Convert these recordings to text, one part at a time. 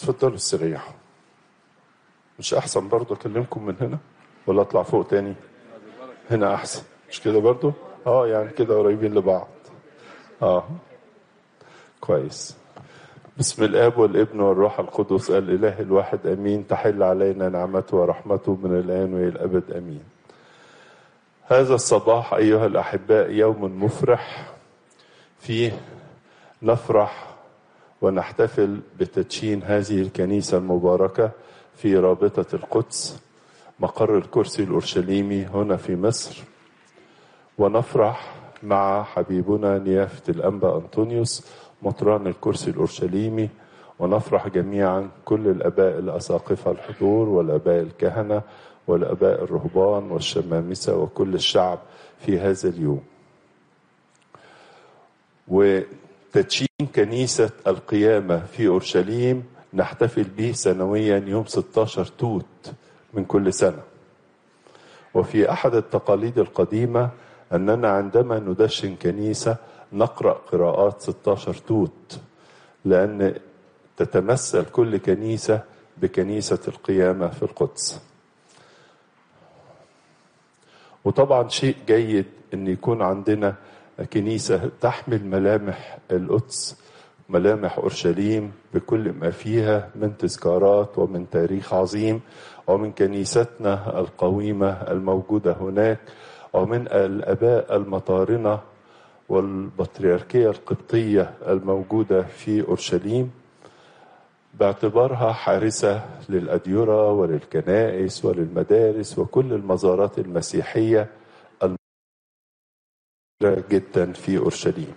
اتفضلوا استريحوا مش احسن برضه اكلمكم من هنا ولا اطلع فوق تاني هنا احسن مش كده برضه اه يعني كده قريبين لبعض اه كويس بسم الاب والابن والروح القدس الاله الواحد امين تحل علينا نعمته ورحمته من الان والى الابد امين هذا الصباح ايها الاحباء يوم مفرح فيه نفرح ونحتفل بتدشين هذه الكنيسه المباركه في رابطه القدس مقر الكرسي الاورشليمي هنا في مصر ونفرح مع حبيبنا نيافه الانبا انطونيوس مطران الكرسي الأورشليمي ونفرح جميعا كل الآباء الأساقفة الحضور والآباء الكهنة والآباء الرهبان والشمامسة وكل الشعب في هذا اليوم وتدشين كنيسة القيامة في أورشليم نحتفل به سنويا يوم 16 توت من كل سنة وفي أحد التقاليد القديمة أننا عندما ندشن كنيسة نقرأ قراءات 16 توت لأن تتمثل كل كنيسة بكنيسة القيامة في القدس وطبعا شيء جيد أن يكون عندنا كنيسة تحمل ملامح القدس ملامح أورشليم بكل ما فيها من تذكارات ومن تاريخ عظيم ومن كنيستنا القويمة الموجودة هناك ومن الآباء المطارنة والبطريركية القبطية الموجودة في أورشليم باعتبارها حارسة للأديرة وللكنائس وللمدارس وكل المزارات المسيحية الموجودة جدا في أورشليم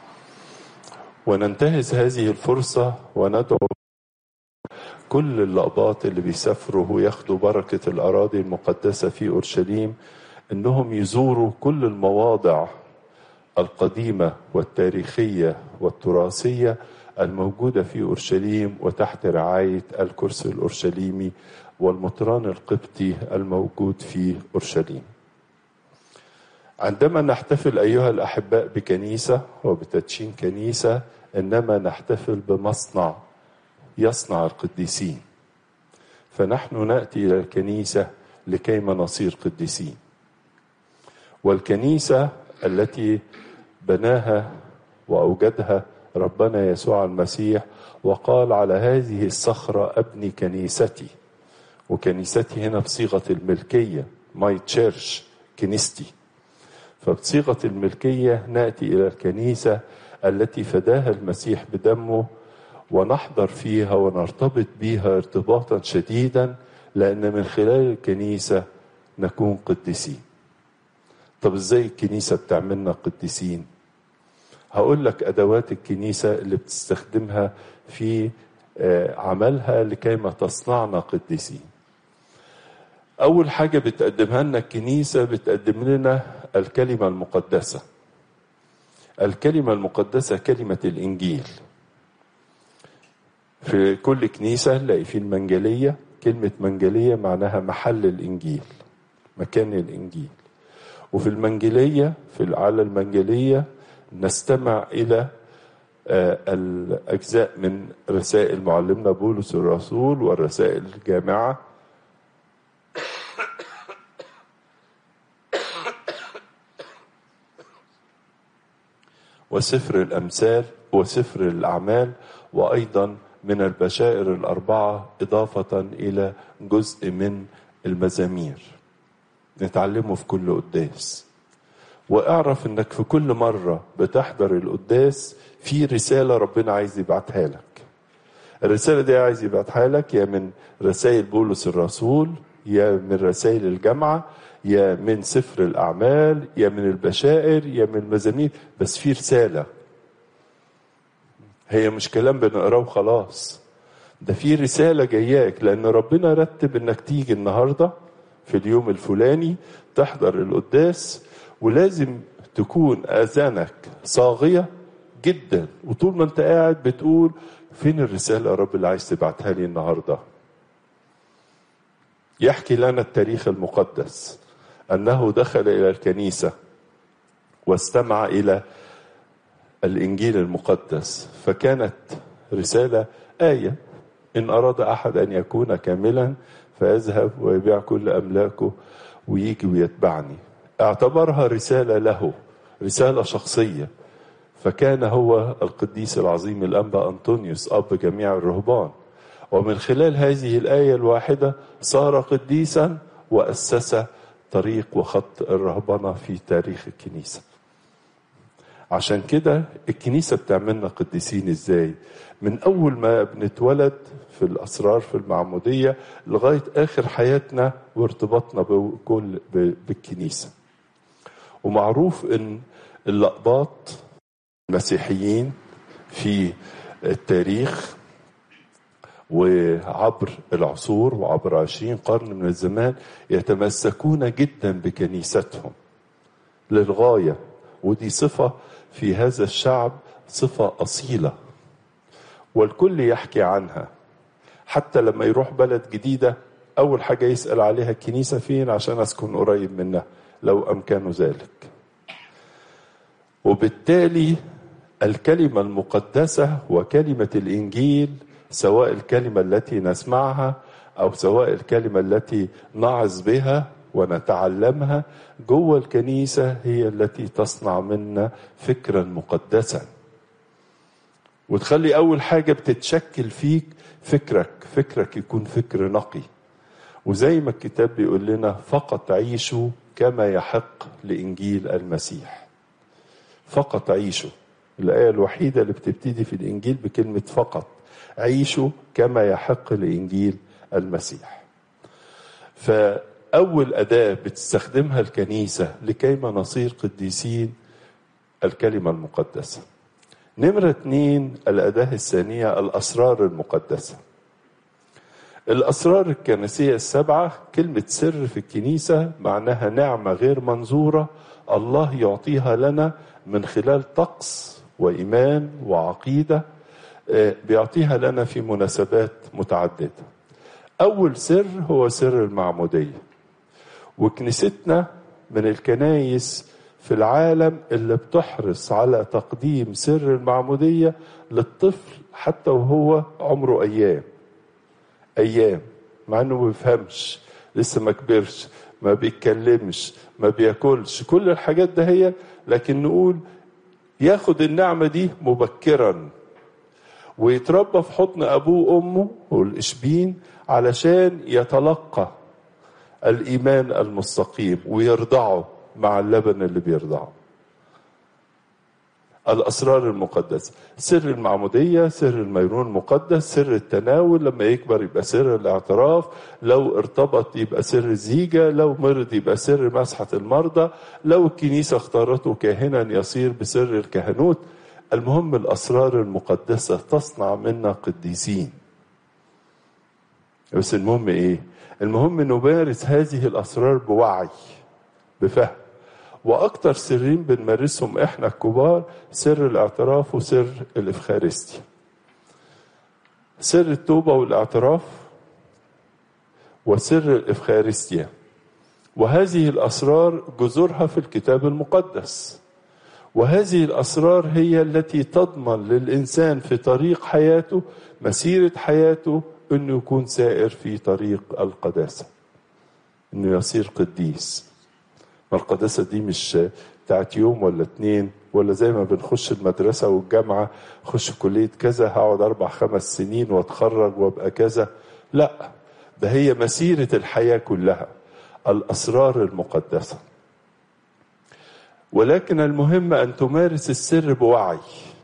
وننتهز هذه الفرصة وندعو كل الأقباط اللي بيسافروا وياخدوا بركة الأراضي المقدسة في أورشليم إنهم يزوروا كل المواضع القديمة والتاريخية والتراثية الموجودة في أورشليم وتحت رعاية الكرسي الأورشليمي والمطران القبطي الموجود في أورشليم عندما نحتفل أيها الأحباء بكنيسة وبتدشين كنيسة إنما نحتفل بمصنع يصنع القديسين فنحن نأتي إلى الكنيسة لكيما نصير قديسين والكنيسة التي بناها واوجدها ربنا يسوع المسيح وقال على هذه الصخره ابني كنيستي وكنيستي هنا بصيغه الملكيه ماي تشيرش كنيستي فبصيغه الملكيه ناتي الى الكنيسه التي فداها المسيح بدمه ونحضر فيها ونرتبط بها ارتباطا شديدا لان من خلال الكنيسه نكون قديسين طب ازاي الكنيسه بتعملنا قديسين هقول لك ادوات الكنيسه اللي بتستخدمها في عملها لكي ما تصنعنا قديسين اول حاجه بتقدمها لنا الكنيسه بتقدم لنا الكلمه المقدسه الكلمه المقدسه كلمه الانجيل في كل كنيسه نلاقي في المنجليه كلمه منجليه معناها محل الانجيل مكان الانجيل وفي المنجلية في على المنجلية نستمع إلى الأجزاء من رسائل معلمنا بولس الرسول والرسائل الجامعة وسفر الأمثال وسفر الأعمال وأيضا من البشائر الأربعة إضافة إلى جزء من المزامير نتعلمه في كل قداس واعرف انك في كل مرة بتحضر القداس في رسالة ربنا عايز يبعتها لك الرسالة دي عايز يبعتها لك يا من رسائل بولس الرسول يا من رسائل الجامعة يا من سفر الأعمال يا من البشائر يا من المزامير بس في رسالة هي مش كلام بنقراه وخلاص ده في رسالة جاياك لأن ربنا رتب إنك تيجي النهارده في اليوم الفلاني تحضر القداس ولازم تكون اذانك صاغيه جدا وطول ما انت قاعد بتقول فين الرساله يا رب اللي عايز تبعتها لي النهارده يحكي لنا التاريخ المقدس انه دخل الى الكنيسه واستمع الى الانجيل المقدس فكانت رساله ايه إن أراد أحد أن يكون كاملا فيذهب ويبيع كل أملاكه ويجي ويتبعني اعتبرها رسالة له رسالة شخصية فكان هو القديس العظيم الأنبا أنطونيوس أب جميع الرهبان ومن خلال هذه الآية الواحدة صار قديسا وأسس طريق وخط الرهبنة في تاريخ الكنيسة عشان كده الكنيسة بتعملنا قديسين ازاي من أول ما بنتولد في الأسرار في المعمودية لغاية آخر حياتنا وارتباطنا بكل بالكنيسة ومعروف ان اللقباط المسيحيين في التاريخ وعبر العصور وعبر عشرين قرن من الزمان يتمسكون جدا بكنيستهم للغاية ودي صفة في هذا الشعب صفة أصيلة والكل يحكي عنها حتى لما يروح بلد جديدة أول حاجة يسأل عليها الكنيسة فين عشان أسكن قريب منها لو أمكانه ذلك وبالتالي الكلمة المقدسة وكلمة الإنجيل سواء الكلمة التي نسمعها أو سواء الكلمة التي نعظ بها ونتعلمها جوه الكنيسة هي التي تصنع منا فكرا مقدسا وتخلي أول حاجة بتتشكل فيك فكرك فكرك يكون فكر نقي وزي ما الكتاب بيقول لنا فقط عيشوا كما يحق لإنجيل المسيح فقط عيشوا الآية الوحيدة اللي بتبتدي في الإنجيل بكلمة فقط عيشوا كما يحق لإنجيل المسيح فأول أداة بتستخدمها الكنيسة لكيما نصير قديسين الكلمة المقدسة نمرة اتنين الأداة الثانية الأسرار المقدسة الأسرار الكنسية السبعة كلمة سر في الكنيسة معناها نعمة غير منظورة الله يعطيها لنا من خلال طقس وإيمان وعقيدة بيعطيها لنا في مناسبات متعددة أول سر هو سر المعمودية وكنيستنا من الكنايس في العالم اللي بتحرص على تقديم سر المعمودية للطفل حتى وهو عمره أيام أيام مع إنه ما بيفهمش لسه ما كبرش ما بيتكلمش ما بياكلش كل الحاجات ده هي لكن نقول ياخد النعمة دي مبكرا ويتربى في حضن أبوه وأمه والإشبين علشان يتلقى الإيمان المستقيم ويرضعه مع اللبن اللي بيرضعه الأسرار المقدسة سر المعمودية سر الميرون المقدس سر التناول لما يكبر يبقى سر الاعتراف لو ارتبط يبقى سر الزيجة لو مرض يبقى سر مسحة المرضى لو الكنيسة اختارته كاهنا يصير بسر الكهنوت المهم الأسرار المقدسة تصنع منا قديسين بس المهم ايه المهم نمارس هذه الأسرار بوعي بفهم واكتر سرين بنمارسهم احنا الكبار سر الاعتراف وسر الافخارستيا سر التوبه والاعتراف وسر الافخارستيا وهذه الاسرار جذورها في الكتاب المقدس وهذه الاسرار هي التي تضمن للانسان في طريق حياته مسيره حياته انه يكون سائر في طريق القداسه انه يصير قديس ما القداسة دي مش بتاعت يوم ولا اتنين ولا زي ما بنخش المدرسة والجامعة خش كلية كذا هقعد أربع خمس سنين واتخرج وابقى كذا لا ده هي مسيرة الحياة كلها الأسرار المقدسة ولكن المهم أن تمارس السر بوعي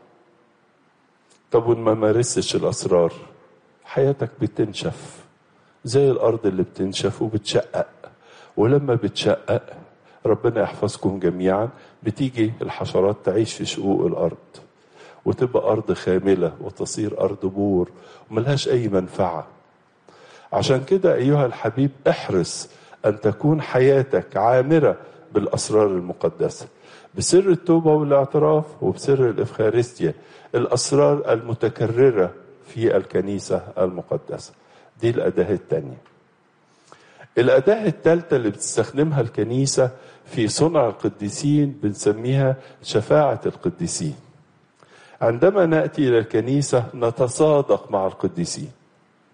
طب وما مارسش الأسرار حياتك بتنشف زي الأرض اللي بتنشف وبتشقق ولما بتشقق ربنا يحفظكم جميعا بتيجي الحشرات تعيش في شقوق الارض وتبقى ارض خامله وتصير ارض بور وملهاش اي منفعه عشان كده ايها الحبيب احرص ان تكون حياتك عامره بالاسرار المقدسه بسر التوبه والاعتراف وبسر الافخارستيا الاسرار المتكرره في الكنيسه المقدسه دي الاداه الثانيه الأداة الثالثة اللي بتستخدمها الكنيسة في صنع القديسين بنسميها شفاعة القديسين عندما نأتي إلى الكنيسة نتصادق مع القديسين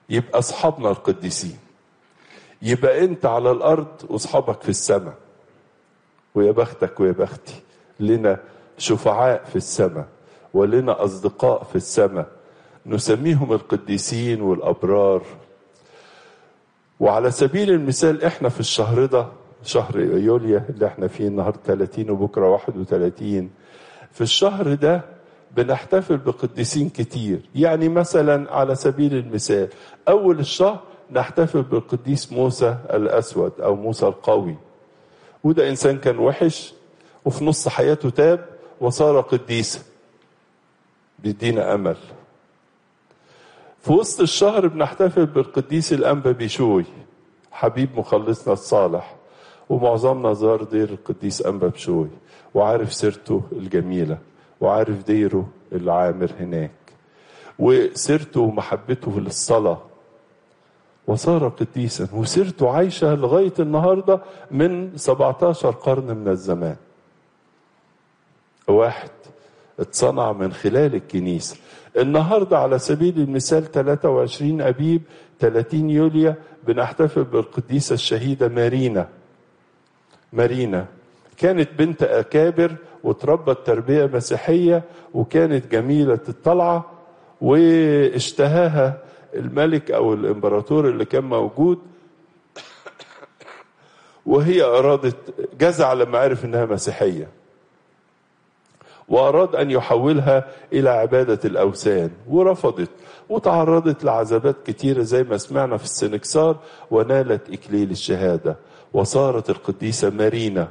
يبقى اصحابنا القديسين يبقى انت على الارض واصحابك في السماء ويا بختك ويا بختي لنا شفعاء في السماء ولنا اصدقاء في السماء نسميهم القديسين والابرار وعلى سبيل المثال احنا في الشهر ده شهر يوليا اللي احنا فيه النهارده 30 وبكره 31 في الشهر ده بنحتفل بقديسين كتير يعني مثلا على سبيل المثال اول الشهر نحتفل بالقديس موسى الاسود او موسى القوي وده انسان كان وحش وفي نص حياته تاب وصار قديسا بيدينا امل في وسط الشهر بنحتفل بالقديس الانبا بيشوي حبيب مخلصنا الصالح ومعظمنا زار دير القديس انبا بشوي وعارف سيرته الجميله وعارف ديره العامر هناك وسيرته ومحبته للصلاه وصار قديسا وسيرته عايشه لغايه النهارده من 17 قرن من الزمان واحد اتصنع من خلال الكنيسه النهارده على سبيل المثال 23 ابيب 30 يوليا بنحتفل بالقديسه الشهيده مارينا مارينا كانت بنت اكابر وتربت تربيه مسيحيه وكانت جميله الطلعه واشتهاها الملك او الامبراطور اللي كان موجود وهي ارادت جزع لما عرف انها مسيحيه واراد ان يحولها الى عباده الاوثان ورفضت وتعرضت لعذابات كتيره زي ما سمعنا في السنكسار ونالت اكليل الشهاده وصارت القديسه مارينا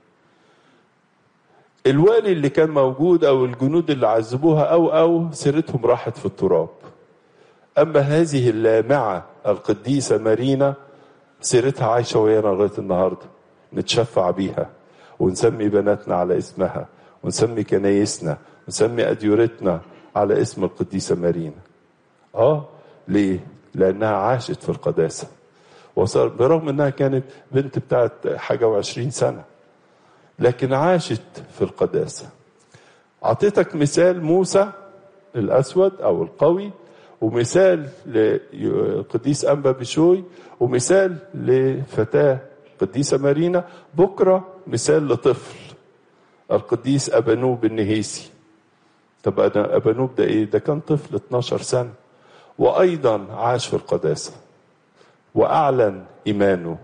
الوالي اللي كان موجود او الجنود اللي عذبوها او او سيرتهم راحت في التراب اما هذه اللامعه القديسه مارينا سيرتها عايشه ويانا لغايه النهارده نتشفع بيها ونسمي بناتنا على اسمها ونسمي كنايسنا ونسمي أديورتنا على اسم القديسة مارينا آه ليه؟ لأنها عاشت في القداسة وصار برغم أنها كانت بنت بتاعت حاجة وعشرين سنة لكن عاشت في القداسة أعطيتك مثال موسى الأسود أو القوي ومثال لقديس أنبا بشوي ومثال لفتاة قديسة مارينا بكرة مثال لطفل القديس أبانوب النهيسي طب أبانوب ده إيه؟ ده كان طفل 12 سنة وأيضا عاش في القداسة وأعلن إيمانه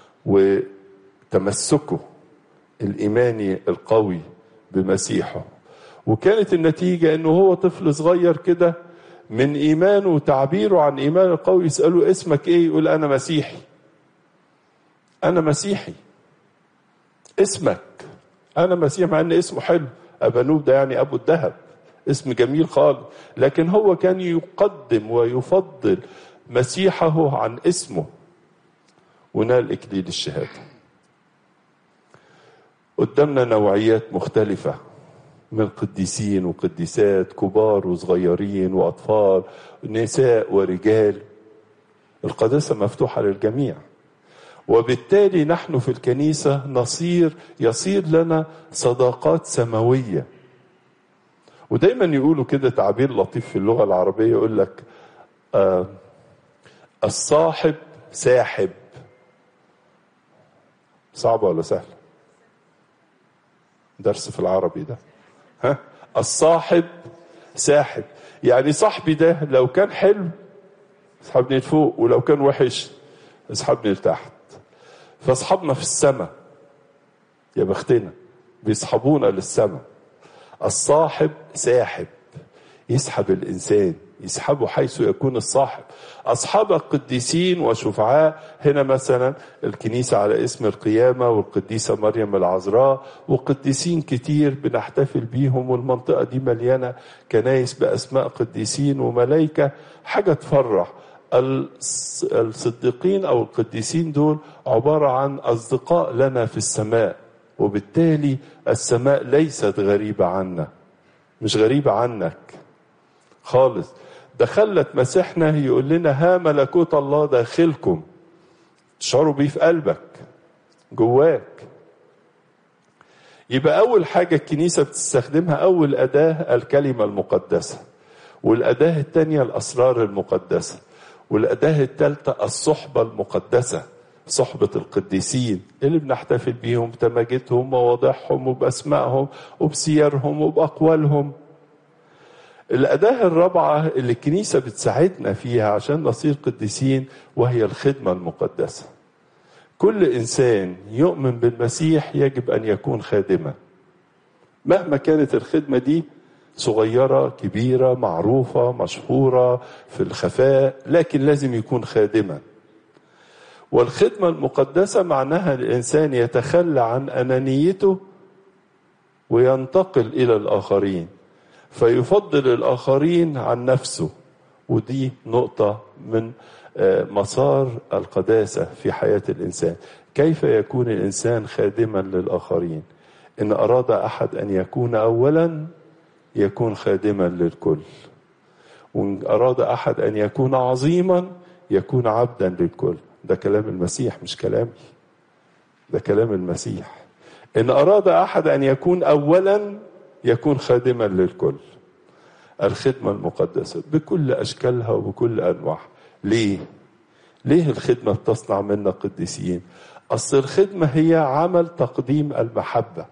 وتمسكه الإيماني القوي بمسيحه وكانت النتيجة إنه هو طفل صغير كده من إيمانه وتعبيره عن إيمان القوي يسأله اسمك إيه؟ يقول أنا مسيحي أنا مسيحي اسمك انا مسيح مع ان اسمه حلو ابانوب ده يعني ابو الذهب اسم جميل خالص لكن هو كان يقدم ويفضل مسيحه عن اسمه ونال اكليل الشهاده قدامنا نوعيات مختلفه من قديسين وقديسات كبار وصغيرين واطفال نساء ورجال القداسه مفتوحه للجميع وبالتالي نحن في الكنيسة نصير يصير لنا صداقات سماوية ودايما يقولوا كده تعبير لطيف في اللغة العربية يقول لك آه الصاحب ساحب صعبة ولا سهلة درس في العربي ده ها الصاحب ساحب يعني صاحبي ده لو كان حلو اسحبني لفوق ولو كان وحش اسحبني لتحت فاصحابنا في السماء يا بختنا بيصحبونا للسماء الصاحب ساحب يسحب الانسان يسحبه حيث يكون الصاحب اصحاب القديسين وشفعاء هنا مثلا الكنيسه على اسم القيامه والقديسه مريم العذراء وقديسين كتير بنحتفل بيهم والمنطقه دي مليانه كنايس باسماء قديسين وملائكه حاجه تفرح الصديقين او القديسين دول عباره عن اصدقاء لنا في السماء وبالتالي السماء ليست غريبه عنا مش غريبه عنك خالص ده خلت مسيحنا يقول لنا ها ملكوت الله داخلكم تشعروا بيه في قلبك جواك يبقى اول حاجه الكنيسه بتستخدمها اول اداه الكلمه المقدسه والاداه الثانيه الاسرار المقدسه والأداة الثالثة الصحبة المقدسة صحبة القديسين اللي بنحتفل بيهم بتماجدهم ومواضيعهم وبأسمائهم وبسيرهم وبأقوالهم الأداة الرابعة اللي الكنيسة بتساعدنا فيها عشان نصير قديسين وهي الخدمة المقدسة كل إنسان يؤمن بالمسيح يجب أن يكون خادما مهما كانت الخدمة دي صغيرة كبيرة معروفة مشهورة في الخفاء لكن لازم يكون خادما والخدمة المقدسة معناها الإنسان يتخلى عن أنانيته وينتقل إلى الآخرين فيفضل الآخرين عن نفسه ودي نقطة من مسار القداسة في حياة الإنسان كيف يكون الإنسان خادما للآخرين إن أراد أحد أن يكون أولا يكون خادما للكل وإن أراد أحد أن يكون عظيما يكون عبدا للكل ده كلام المسيح مش كلامي ده كلام المسيح إن أراد أحد أن يكون أولا يكون خادما للكل الخدمة المقدسة بكل أشكالها وبكل أنواعها ليه؟ ليه الخدمة بتصنع منا قديسين؟ أصل الخدمة هي عمل تقديم المحبة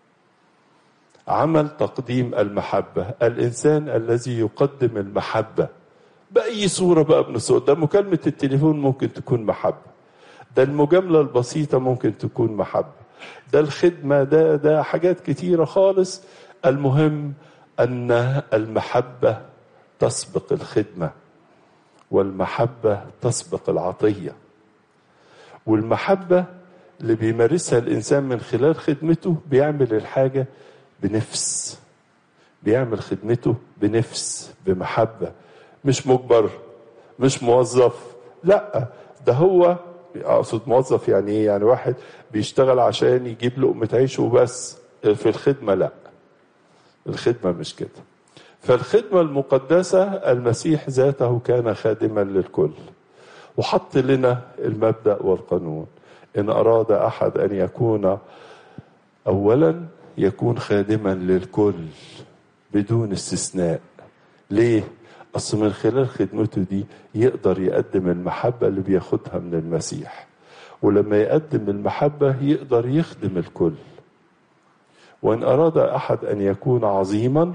عمل تقديم المحبة الإنسان الذي يقدم المحبة بأي صورة بقى من الصور ده مكالمة التليفون ممكن تكون محبة ده المجاملة البسيطة ممكن تكون محبة ده الخدمة ده ده حاجات كتيرة خالص المهم أن المحبة تسبق الخدمة والمحبة تسبق العطية والمحبة اللي بيمارسها الإنسان من خلال خدمته بيعمل الحاجة بنفس بيعمل خدمته بنفس بمحبة مش مجبر مش موظف لا ده هو اقصد موظف يعني ايه يعني واحد بيشتغل عشان يجيب لقمة عيشه وبس في الخدمة لا الخدمة مش كده فالخدمة المقدسة المسيح ذاته كان خادما للكل وحط لنا المبدأ والقانون إن أراد أحد أن يكون أولا يكون خادما للكل بدون استثناء ليه؟ أصل من خلال خدمته دي يقدر يقدم المحبة اللي بياخدها من المسيح ولما يقدم المحبة يقدر يخدم الكل وإن أراد أحد أن يكون عظيما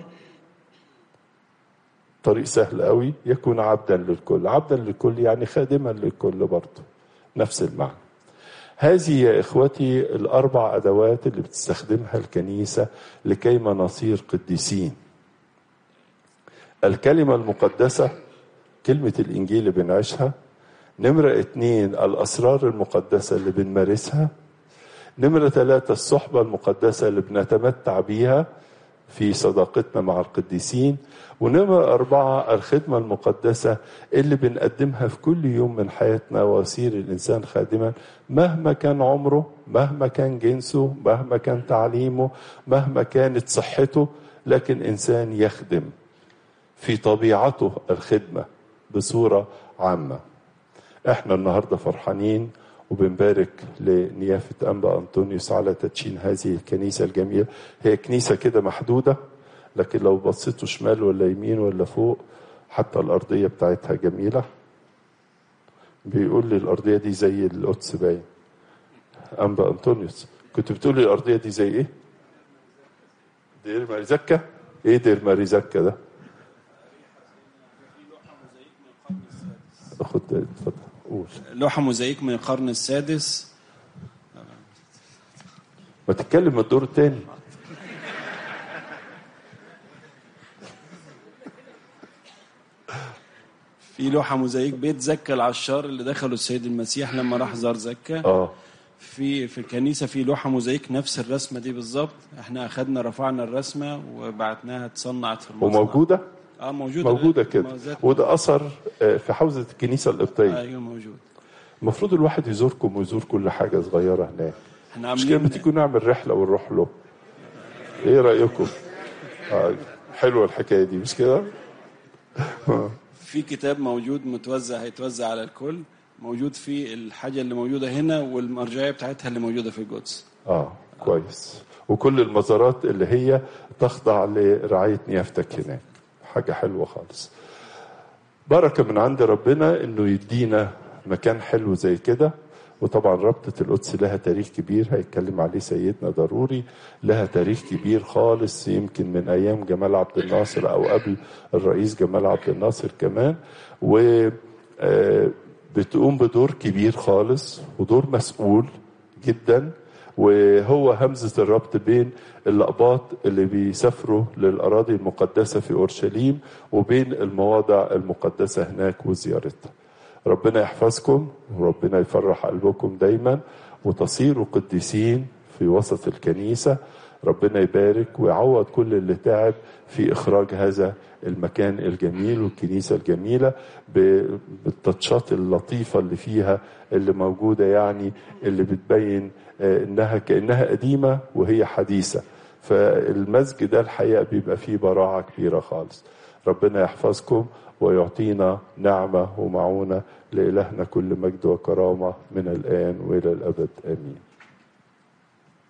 طريق سهل قوي يكون عبدا للكل عبدا للكل يعني خادما للكل برضه نفس المعنى هذه يا إخوتي الأربع أدوات اللي بتستخدمها الكنيسة لكيما نصير قديسين الكلمة المقدسة كلمة الإنجيل اللي بنعيشها نمرة اتنين الأسرار المقدسة اللي بنمارسها نمرة ثلاثة الصحبة المقدسة اللي بنتمتع بيها في صداقتنا مع القديسين ونمرة أربعة الخدمة المقدسة اللي بنقدمها في كل يوم من حياتنا ويصير الإنسان خادما مهما كان عمره مهما كان جنسه مهما كان تعليمه مهما كانت صحته لكن إنسان يخدم في طبيعته الخدمة بصورة عامة احنا النهاردة فرحانين وبنبارك لنيافة أنبا أنطونيوس على تدشين هذه الكنيسة الجميلة هي كنيسة كده محدودة لكن لو بصيتوا شمال ولا يمين ولا فوق حتى الأرضية بتاعتها جميلة بيقول لي الأرضية دي زي القدس باين أنبا أنطونيوس كنت بتقول لي الأرضية دي زي إيه؟ دير ماريزكا؟ إيه دير ماريزكا ده؟ خد اتفضل قول لوحة موزايك من القرن السادس ما تتكلم من الدور الثاني في لوحة موزايك بيت زكا العشار اللي دخله السيد المسيح لما راح زار زكا اه في في الكنيسة في لوحة موزايك نفس الرسمة دي بالظبط احنا أخدنا رفعنا الرسمة وبعتناها اتصنعت في المصنع وموجودة اه موجودة موجودة كده موزات- وده أثر آه، في حوزة الكنيسة القبطية ايوه موجود المفروض الواحد يزوركم ويزور كل حاجة صغيرة هناك احنا مش كده عاملين بتيجوا نعمل رحلة ونروح له ايه رأيكم آه، حلوة الحكاية دي مش كده في كتاب موجود متوزع هيتوزع على الكل موجود فيه الحاجة اللي موجودة هنا والمرجعية بتاعتها اللي موجودة في القدس اه كويس وكل المزارات اللي هي تخضع لرعاية نيافتك هناك حاجة حلوة خالص بركة من عند ربنا انه يدينا مكان حلو زي كده وطبعا رابطة القدس لها تاريخ كبير هيتكلم عليه سيدنا ضروري لها تاريخ كبير خالص يمكن من أيام جمال عبد الناصر أو قبل الرئيس جمال عبد الناصر كمان و بتقوم بدور كبير خالص ودور مسؤول جدا وهو همزة الربط بين الأقباط اللي بيسافروا للأراضي المقدسة في أورشليم وبين المواضع المقدسة هناك وزيارتها ربنا يحفظكم وربنا يفرح قلبكم دايما وتصيروا قديسين في وسط الكنيسة ربنا يبارك ويعوض كل اللي تعب في إخراج هذا المكان الجميل والكنيسة الجميلة بالتاتشات اللطيفة اللي فيها اللي موجودة يعني اللي بتبين إنها كأنها قديمة وهي حديثة فالمزج ده الحقيقة بيبقى فيه براعة كبيرة خالص ربنا يحفظكم ويعطينا نعمة ومعونة لإلهنا كل مجد وكرامة من الآن وإلى الأبد آمين